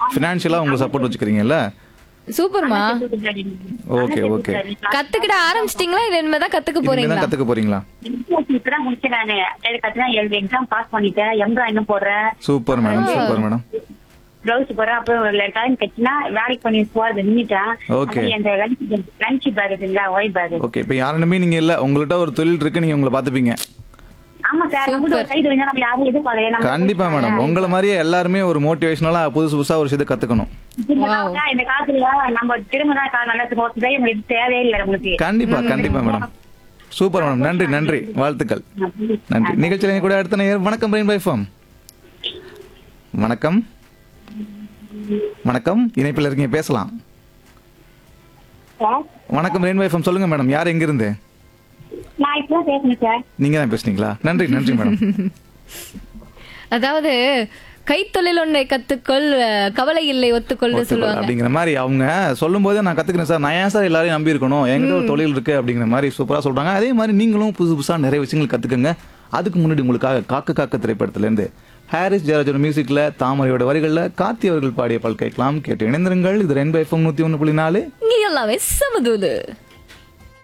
ஃபினான்ஷியலா உங்க சப்போர்ட் வச்சுக்கிறீங்கல்ல சூப்பர்மா okay okay கத்துக்கிட ஆரம்பிச்சிட்டீங்களா இல்ல இனிமேதான் கத்துக்க இனிமே போறீங்களா தான் கத்துக்க போறீங்களா இப்பதான் முடிச்சேன் நானு கத்துனா ஏழு எக்ஸாம் பாஸ் பண்ணிட்டேன் எம்ப்ரா இன்னும் போடுறேன் super madam super madam blouse போடுறேன் அப்புறம் டைம் கட்டினா வேலைக்கு பண்ணி போறது நின்னுட்டேன் Okay. அப்புறம் இந்த லஞ்ச் பேக் இருக்குங்களா ஒயிட் பேக் ஓகே இப்போ யாருமே நீங்க இல்ல உங்கள்கிட்ட ஒரு தொழில் இருக்கு நீங்க உங்களை பாத்துப்பீங்க ஆமா சார் நம்ம ஒரு கைது வேணா நம்ம யாரும் எதிர்பார்க்கல நம்ம கண்டிப்பா மேடம் உங்களை மாதிரியே எல்லாருமே ஒரு மோட்டிவேஷனலா புதுசு புதுசா ஒரு விஷயத்தை கத்துக்கணும் இந்த காலத்துல- இந்த காலத்துல நம்ம திரும்ப தான் காலம் நல்லதுக்கு ஒரு தைரியம் இது தேவையே நம்மளுக்கு கண்டிப்பா கண்டிப்பா மேடம் சூப்பர் மேடம் நன்றி நன்றி வாழ்த்துக்கள் நன்றி நிகழ்ச்சியில் எங்க கூட அடுத்த நேயர் வணக்கம் பிரெயின் பை ஃபார்ம் வணக்கம் வணக்கம் இணைப்பில் இருக்கீங்க பேசலாம் சார் வணக்கம் ரெயின் வைஃபம் சொல்லுங்க மேடம் யார் எங்க இருந்து நான் இப்பதான் பேசணும் சார் நீங்க தான் பேசுனீங்களா நன்றி நன்றி மேடம் அதாவது கைத்தொழில் ஒன்றை கத்துக்கொள் அஹ், கவலை இல்லை ஒத்துக்கொள்னு சொல்லுவாங்க அப்படிங்கிற மாதிரி அவங்க சொல்லும் போதே நான் கத்துக்கிறேன் சார் நான் ஏன் சார் எல்லாரையும் நம்பி இருக்கணும் என்கிட்ட ஒரு தொழில் இருக்கு அப்படிங்கிற மாதிரி சூப்பரா சொல்றாங்க அதே மாதிரி நீங்களும் புதுசு புதுசா நிறைய விஷயங்கள் கத்துக்கங்க அதுக்கு முன்னாடி உங்களுக்காக காக்க காக்க திரைப்படத்துல இருந்து ஹாரிஸ் ஜெயராஜோட மியூசிக்ல தாமரையோட வரிகள்ல கார்த்தி அவர்கள் பாடிய பால் கேட்கலாம் கேட்டு இணைந்திருங்கள் இது ரெண்டு எஃப்எம் நூத்தி ஒன்று புள்ளி நாலு இங்க எல்லாமே சமதூது